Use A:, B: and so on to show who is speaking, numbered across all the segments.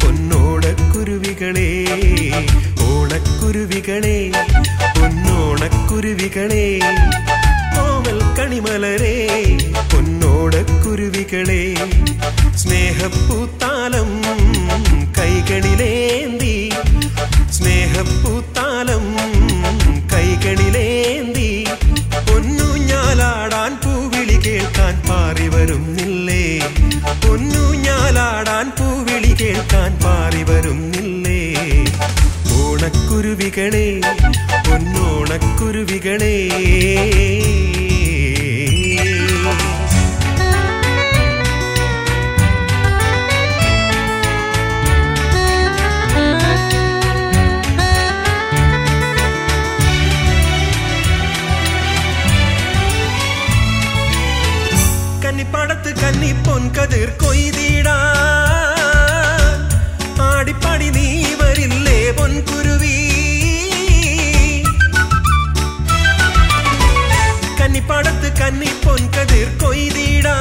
A: പൊന്നോടക്കുരുവികളെ ഓണക്കുരുവികളെ പൊന്നോണക്കുരുവികളെ ഓമൽ കണിമലരെ പൊന്നോടക്കുരുവികളെ സ്നേഹപ്പൂത്താലം കൈകളിലേന്തി സ്നേഹപ്പൂത്താലം കൈകളിലേന്തി പൊന്നുഞ്ഞാലാടാൻ പൂവിളി കേൾക്കാൻ പാറി വരുന്നില്ലേ പൊന്നുഞ്ഞാലാടാൻ പൂവിളി കേൾക്കാൻ പാറി വരുന്നില്ലേ ഓണക്കുരുവികളെ പൊന്നോണക്കുരുവികളെ കന്നിപ്പാടത്ത് കന്നി പൊൻകതിർ കൊയ്തിടാ ആടിപ്പാടി നീ വരില്ലേ പൊൻകുരുവി കന്നിപ്പാടത്ത് കന്നി പൊൻകതിർ കൊയ്തിടാ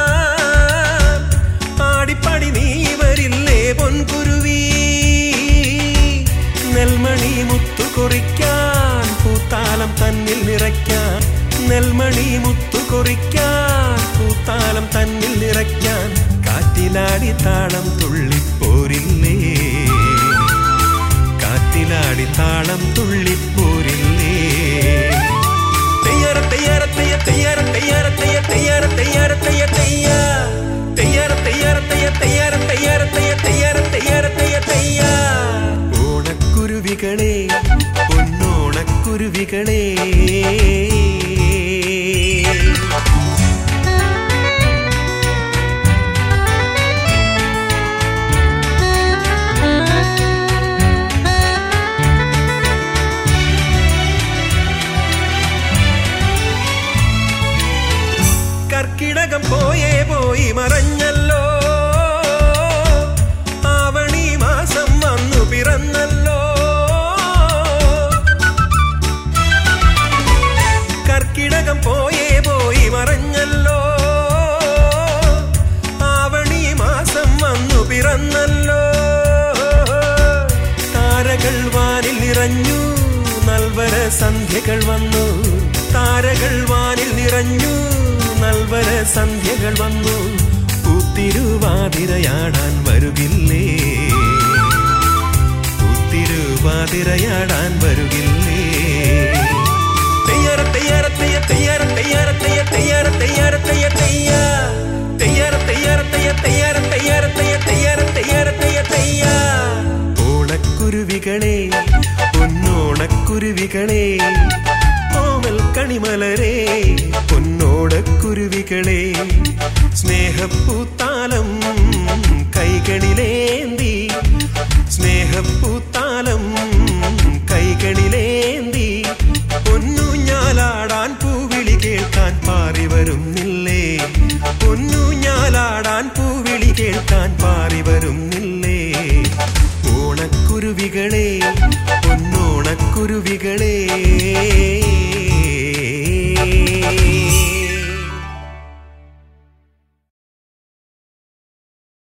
A: ആടിപ്പാടി നീ വരില്ലേ പൊൻകുരുവി നെൽമണി മുത്തു കുറിക്കാൻ പൂത്താലം തന്നിൽ നിറയ്ക്കാൻ നെൽമണി മുത്തു കുറിക്കാൻ പൂത്താലം തന്നിൽ നിറയ്ക്കാൻ കാറ്റിലാടി താളം തുള്ളിപ്പോരില്ലേ കാറ്റിലാടി താളം തുള്ളിപ്പോരില്ലേ തെയ്യാറ തെയ്യാറ തെയ്യ തെയ്യാറ തെയ്യാറ തെയ്യ തെയ്യാറ തെയ്യാറ തെയ്യ തെയ്യ തെയ്യാറ തെയ്യാറ തെയ്യ തെയ്യാറ തെയ്യാറ തെയ്യ തെയ്യാറ തെയ്യാറ തെയ്യ തെയ്യ ഓണക്കുരുവികളെ പൊന്നോണക്കുരുവികളെ കർക്കിടകം പോയേ പോയി മറഞ്ഞല്ലോ ആവണി മാസം വന്നു പിറന്നല്ലോ കർക്കിടകം പോയേ പോയി മറഞ്ഞല്ലോ ആവണി മാസം വന്നു പിറന്നല്ലോ താരകൾ വാനിൽ നിറഞ്ഞു നൽവര സന്ധ്യകൾ വന്നു താരകൾ വാനിൽ നിറഞ്ഞു നൽവര സന്ധ്യകൾ വന്നു പൂത്തിരുവാതിരയാടാൻ വരുകില്ലേ പൂത്തിരുവാതിരയാടാൻ വരുകില്ലേ തെയ്യാറ തെയ്യാറ തെയ്യ തെയ്യാറ തെയ്യാറ തെയ്യ തെയ്യാറ തെയ്യാറ തെയ്യ തെയ്യ തെയ്യാറ തെയ്യാറ തെയ്യ തെയ്യാറ തെയ്യാറ തെയ്യ തെയ്യാറ തെയ്യാറ തെയ്യ തെയ്യ ഓണക്കുരുവികളെ പൊന്നോണക്കുരുവികളെ ഓമൽ കണിമലരെ പൊന്നോടക്കുരുവികളെ സ്നേഹപ്പൂത്താലം കൈകളിലേന്തി സ്നേഹപ്പൂത്താലം കൈകളിലേന്തി പൊന്നുഞ്ഞാലാടാൻ പൂവിളി കേൾക്കാൻ പാറി വരുന്നില്ലേ പൊന്നുഞ്ഞാലാടാൻ പൂവിളി കേൾക്കാൻ പാറി വരുന്നില്ലേ ഓണക്കുരുവികളെ